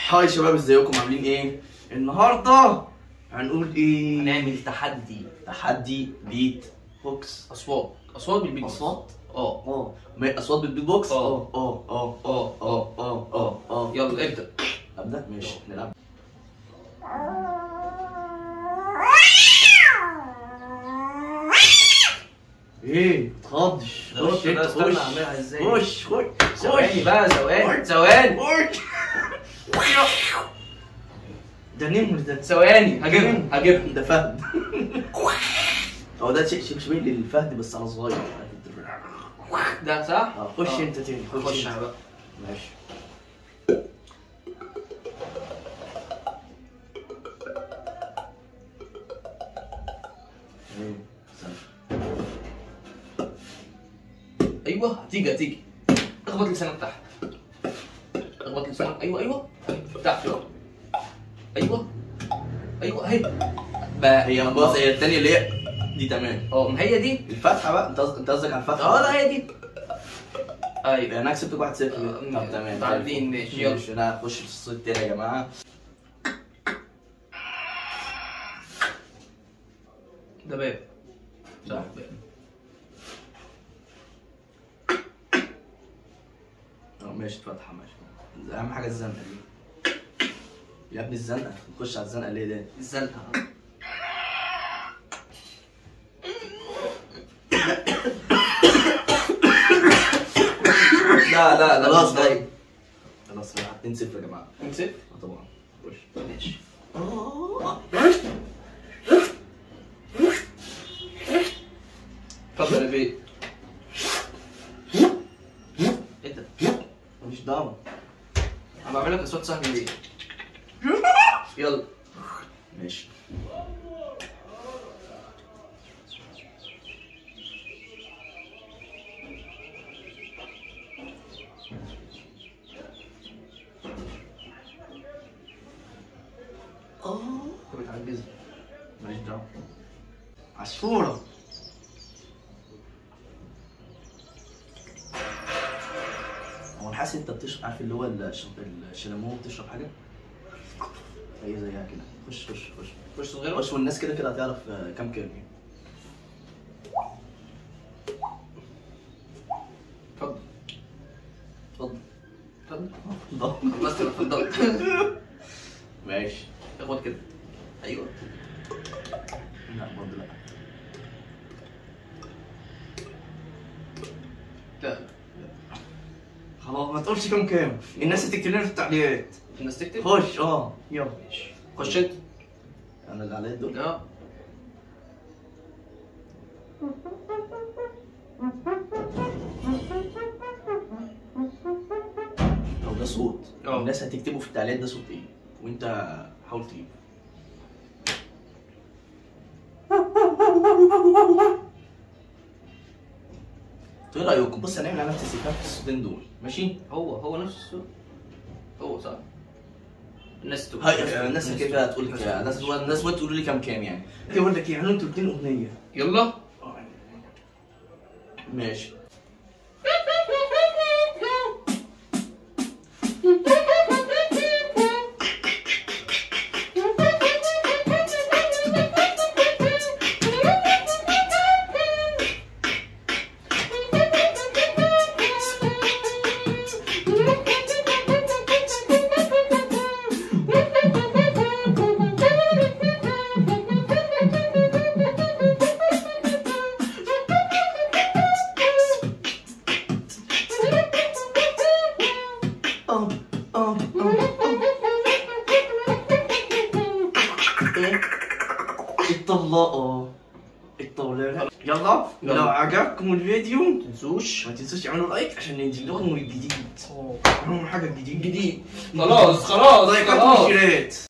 هاي شباب ازيكم عاملين ايه؟ النهارده هنقول ايه؟ هنعمل تحدي تحدي بيت بوكس اصوات اصوات بالبيت بوكس. اصوات؟ اه اه ما اصوات بالبيت بوكس؟ اه. اه اه اه اه اه اه اه يلا ابدا ابدا ماشي نلعب ايه تخضش ده خش ده انت استنى خش اعملها ازاي خش خش ثواني بقى ثواني خش. ثواني خش ده نمر ده ثواني هجيبها هجيبها ده فهد هو ده شيء شيء شبيه للفهد بس على صغير ده صح؟ اه خش آه. انت تاني خش, خش انت. بقى ماشي ايه، استنى. ايوه هتيجي هتيجي اخبط لسانك تحت اخبط لسانك ايوه ايوه تحت بقى. ايوه ايوه اهي بقى هي بص هي التانية اللي هي دي تمام اه ما هي دي الفتحة بقى انت قصد- انت قصدك على الفتحة اه لا هي دي ايوه انا كسبتك 1 0 آه، طب تمام بعدين ماشي، يلا. ماشي انا هخش في الصوت التاني يا جماعة ده باب صح باب اه ماشي اتفتح ماشي اهم حاجة الزنقة دي يا ابني الزنقة نخش على الزنقة ليه ده الزنقه لا لا لا خلاص مش بقى. دايم. خلاص 2 0 يا جماعة امسك اه طبعا خش ماشي اتفضل يا بيه ايه ده؟ ماليش دعوة انا بعمل لك اصوات سهل ليه؟ يلا ماشي اه انت بتعجزني ماليش دعوة عصفورة هو انا حاسس انت بتشرب عارف اللي هو الش- الشلمون بتشرب حاجة؟ هي زيها كده خش خش خش خش صغيرة خش والناس كده كده هتعرف آه، كام كلمة اتفضل اتفضل اتفضل اتفضل خلصت انا اتفضل ماشي اخبط كده ايوه لا برضه لا لا خلاص ما تقولش كام كام الناس هتكتب لنا في التعليقات الناس تكتب خش اه يلا ماشي خش انت انا اللي عليا دول اه لو ده صوت اه. الناس هتكتبوا في التعليقات ده صوت ايه وانت حاول تجيب ايه رايكم بص هنعمل علامه استفهام في الصوتين دول ماشي هو هو نفس الصوت هو صح الناس تقول هاي الناس كده هتقول كده الناس الناس تقولوا لي كام كام يعني يقول لك يعني انتوا الاثنين اغنيه يلا ماشي اه اه ايه الطلاقه الطلاقه يلا يلا. لو عجبكم الفيديو تنسوش ما تنسوش تعملوا لايك عشان ننزل لكم الجديد نعمل حاجه جديد جديد خلاص خلاص لايكات خلاص وشيرات